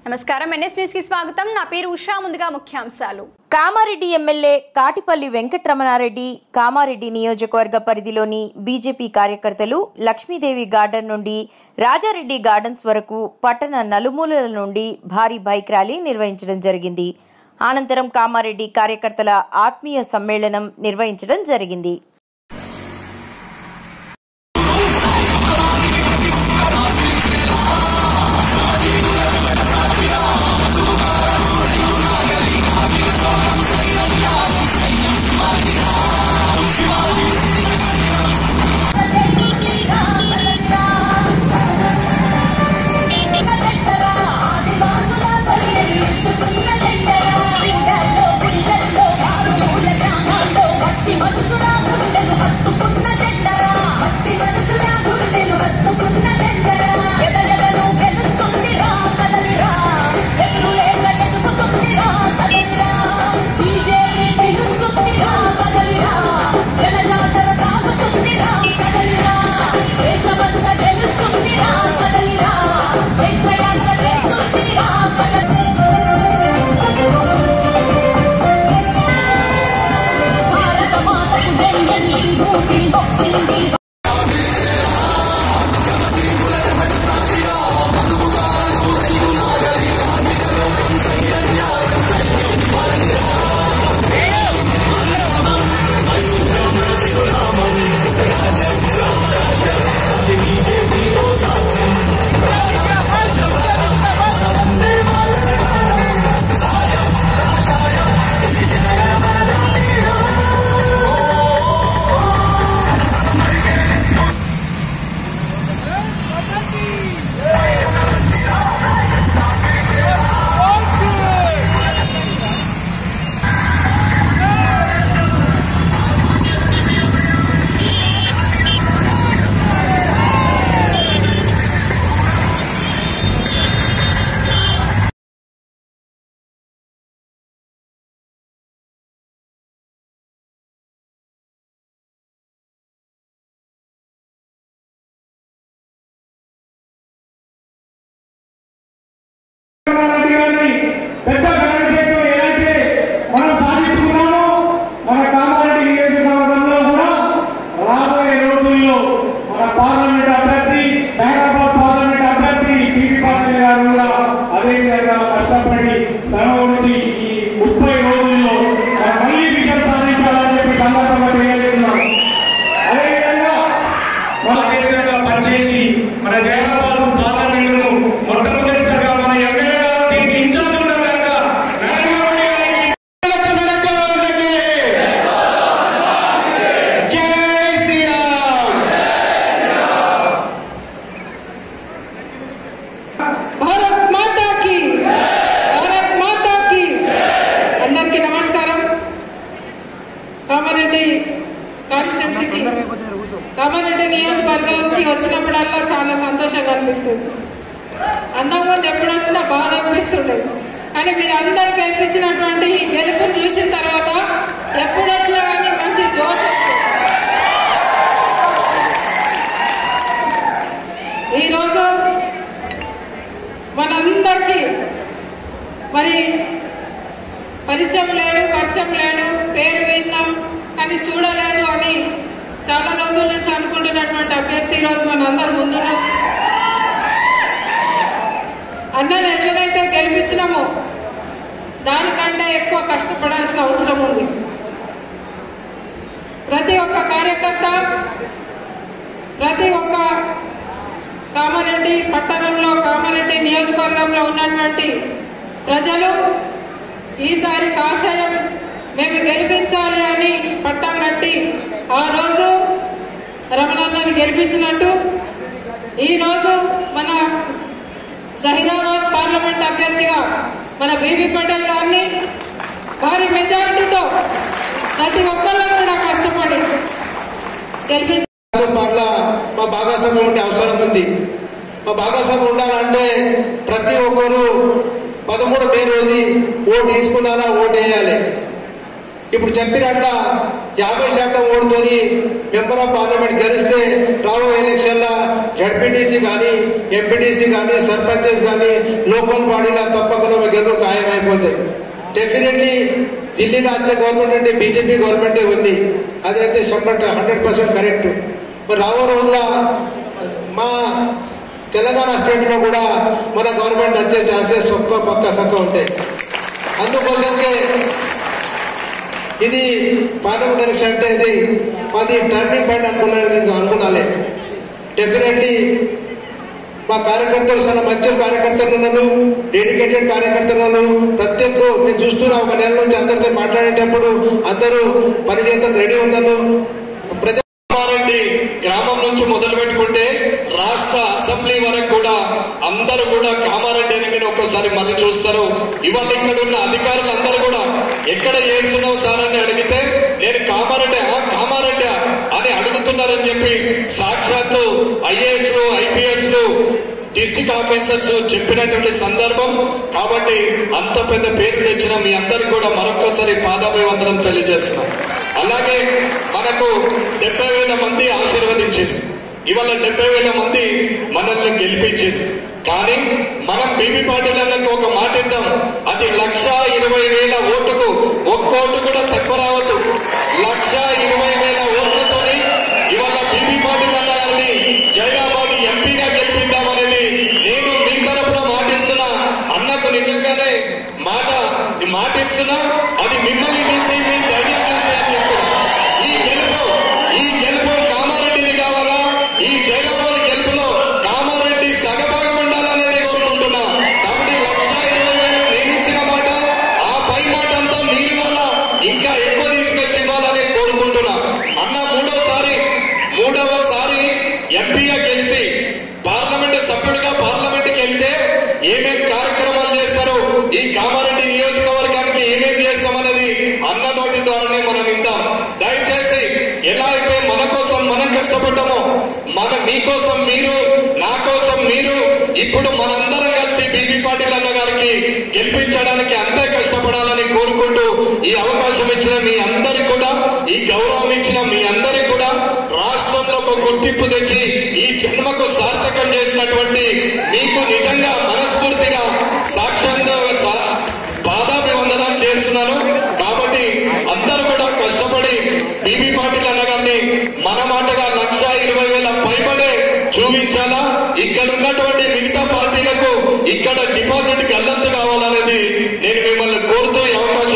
నమస్కారం NS news కి స్వాగతం నా పేరు ఉషా ముందుగా ముఖ్యాంశాలు కామారెడ్డి ఎమ్మెల్యే కాటిపల్లి వెంకట్రమణారెడ్డి కామారెడ్డి నియోజకవర్గ పరిధిలోని బీజేపీ కార్యకర్తలు లక్ష్మీదేవి గార్డెన్ నుండి రాజారెడ్డి గార్డెన్స్ వరకు పట్టణ నలుమూలల నుండి భారీ బైక్ ర్యాలీ నిర్వహించడం జరిగింది అనంతరం కామారెడ్డి కార్యకర్తల ఆత్మీయ సమ్మేళనం నిర్వహించడం జరిగింది రెడ్డి గారిని పెద్ద ఘనతతో ఏదైతే మనం సాధించుకున్నామో మన కామారెడ్డి నియోజకవర్గంలో కూడా రాబోయే రోజుల్లో మన పార్లమెంట్ అభ్యర్థి హైదరాబాద్ పార్లమెంట్ అభ్యర్థి టీవీ పాటిల్ గారు కూడా అదే విధంగా కష్టపడి శ్రమ గురించి ఈ ముప్పై రోజుల్లో మనం మళ్ళీ విజయం సాధించాలని చెప్పి సందర్భంగా తెలియజేస్తున్నాం అదేవిధంగా మన విధంగా పనిచేసి మన జైరాబాద్ పార్లమెంటును మొట్టమొదటిసారిగా మన ఎమ్మెల్యే గారు దీనికి ఇన్ఛార్జ్ ఉన్నారు కనుక నరేంద్ర మోడీ గారికి వెనక్కి వాళ్ళకి. జై శ్రీరామ్ భారత్ మాతా కి భారత్ మాతా కి అందరికీ నమస్కారం కామారెడ్డి కాన్స్టిట్యున్సీకి కామారెడ్డి నియోజకవర్గానికి వచ్చినప్పుడల్లా చాలా సంతోషంగా అనిపిస్తుంది అంతకుముందు ఎప్పుడు వచ్చినా బాధ అనిపిస్తుండే కానీ మీరు అందరు గెలిపించినటువంటి ఈ గెలుపుని చూసిన తర్వాత ఎప్పుడు వచ్చినా కానీ మంచి జోష్ వస్తుంది ఈరోజు మనందరికీ మరి పరిచయం లేడు పరిచయం లేడు పేరు విన్నాం కానీ చూడలేదు అని చాలా రోజుల నుంచి అనుకుంటున్నటువంటి అభ్యర్థి ఈరోజు మనందరి ముందును అన్నను ఎట్లనైతే గెలిపించినామో దానికంటే ఎక్కువ కష్టపడాల్సిన అవసరం ఉంది ప్రతి ఒక్క కార్యకర్త ప్రతి ఒక్క కామారెడ్డి పట్టణంలో కామారెడ్డి నియోజకవర్గంలో ఉన్నటువంటి ప్రజలు ఈసారి కాషాయం మేము గెలిపించాలి అని పట్టం కట్టి ఆ రోజు రమణన్నని గెలిపించినట్టు ఈ రోజు మన జహీరాబాద్ పార్లమెంట్ అభ్యర్థిగా మన బీబీ పటేల్ గారిని భారీ మెజారిటీతో ప్రతి ఒక్కళ్ళు కూడా కష్టపడి గెలిపించి భాగస్వామ్యం పట్ల మా భాగస్వామ్యం ఉండే అవసరం ఉంది మా భాగస్వామ్యం ఉండాలంటే ప్రతి ఒక్కరు పదమూడు మే రోజు ఓటు తీసుకున్నారా ఓటు వేయాలి ఇప్పుడు చెప్పినట్ల యాభై శాతం ఓటుతోని మెంబర్ ఆఫ్ పార్లమెంట్ గెలిస్తే రాబోయే ఎలక్షన్ లా జడ్పీటీసీ కానీ ఎంపీటీసీ కానీ సర్పంచెస్ కానీ లోకల్ బాడీలో తప్పకుండా గెలుపు ఖాయమైపోతుంది డెఫినెట్లీ ఢిల్లీలో వచ్చే గవర్నమెంట్ అంటే బీజేపీ గవర్నమెంటే ఉంది అదైతే శంబర్ హండ్రెడ్ పర్సెంట్ కరెక్ట్ మరి రాబో రోజుల మా తెలంగాణ స్టేట్ లో కూడా మన గవర్నమెంట్ వచ్చే ఛాన్సెస్ ఒక్క పక్క సక్క ఉంటాయి అందుకోసంకే ఇది పార్లమెంట్ ఎలక్షన్ అంటే ఇది మాది టర్నింగ్ పాయింట్ అనుకున్నది అనుకున్నాలే డెఫినెట్లీ మా కార్యకర్తలు చాలా మంచి కార్యకర్తలు ఉన్నారు డెడికేటెడ్ కార్యకర్తలు ఉన్నారు ప్రతి ఒక్క నేను చూస్తున్నా ఒక నెల నుంచి అందరితో మాట్లాడేటప్పుడు అందరూ పనిచేయడం రెడీ ఉన్నారు ప్రజా కామారెడ్డి గ్రామం నుంచి మొదలు పెట్టుకుంటే రాష్ట్ర అసెంబ్లీ వరకు కూడా అందరూ కూడా కామారెడ్డి అని మీరు ఒక్కసారి మళ్ళీ చూస్తారు ఇవాళ ఇక్కడ ఉన్న అధికారులు అందరూ కూడా ఎక్కడ చేస్తున్నావు సార్ అని అడిగితే నేను కామారెడ్డి ఆ కామారెడ్డి అని అడుగుతున్నారని చెప్పి సాక్షాత్తు ఐఏఎస్ లు ఐపీఎస్ లు డిస్టిక్ ఆఫీసర్స్ చెప్పినటువంటి సందర్భం కాబట్టి అంత పెద్ద పేరు తెచ్చిన మీ అందరికి కూడా మరొక్కసారి పాదాభివందనం తెలియజేస్తున్నాం అలాగే మనకు డెబ్బై వేల మంది ఆశీర్వదించింది ఇవాళ డెబ్బై వేల మంది మనల్ని గెలిపించింది కానీ మనం బీబీ పాటిలకు ఒక మాట ఇద్దాం అది లక్ష ఇరవై వేల ఓటుకు ఒక్క ఓటు కూడా తక్కువ రావద్దు లక్ష ఇరవై వేల ఓట్లతోని ఇవాళ బీబీ పాటిల్ అన్న గారిని జైరాబాద్ ఎంపీగా గెలిపిద్దామనేది నేను మీ తరపున మాటిస్తున్నా అన్నకు నిజంగానే మాట మాటిస్తున్నా అది మిమ్మల్ని చూసి మీ ధైర్యం చూసి అని చెప్తున్నా ఈ గెలుపు ఈ గెలుపు కామారెడ్డిది కావాలా ఈ జైరాబాద్ గెలుపులో కామారెడ్డి సగభాగం ఉండాలనేది కోరుకుంటున్నా కాబట్టి లక్ష ఇరవై వేలు నేను ఇచ్చిన మాట ఆ పై మాట అంతా మీరు వల్ల ఇంకా ఎక్కువ తీసుకొచ్చి ఇవ్వాలని కోరుకుంటున్నా అన్న మూడోసారి మూడవసారి ఎంపీగా గెలిచి పార్లమెంట్ సభ్యుడిగా పార్లమెంట్కి వెళ్తే ఏమేం కార్యక్రమాలు చేస్తారో ఈ కామారెడ్డి నియోజకవర్గానికి ఏమేం చేస్తామనేది అన్న నోటి ద్వారానే మనం విందాం దయచేసి ఎలా అయితే మన కోసం మనం కష్టపడ్డామో మన మీకోసం మీరు నా కోసం మీరు ఇప్పుడు మనందరం కలిసి బీబీ పాటిల్ అన్న గారికి గెలిపించడానికి అంతే కష్టపడాలని కోరుకుంటూ ఈ అవకాశం ఇచ్చిన మీ అందరికి కూడా ఈ గౌరవం ఇచ్చిన మీ అందరికి కూడా రాష్ట్రంలో ఒక గుర్తింపు తెచ్చి ఈ జన్మకు సార్థకం చేసినటువంటి మీకు నిజంగా మనస్ఫూర్తిగా సాక్ష్యంగా సా- పాదాభివందనాలు చేస్తున్నాను కాబట్టి అందరూ కూడా కష్టపడి బీబీ పాటిల్ అన్న గారిని మన మాటగా లక్ష ఇరవై వేల పైబడే చూపించాలా ఇక్కడ ఉన్నటువంటి మిగతా పార్టీలకు ఇక్కడ డిపాజిట్ గల్లంతు కావాలనేది నేను మిమ్మల్ని కోరుతూ ఈ అవకాశం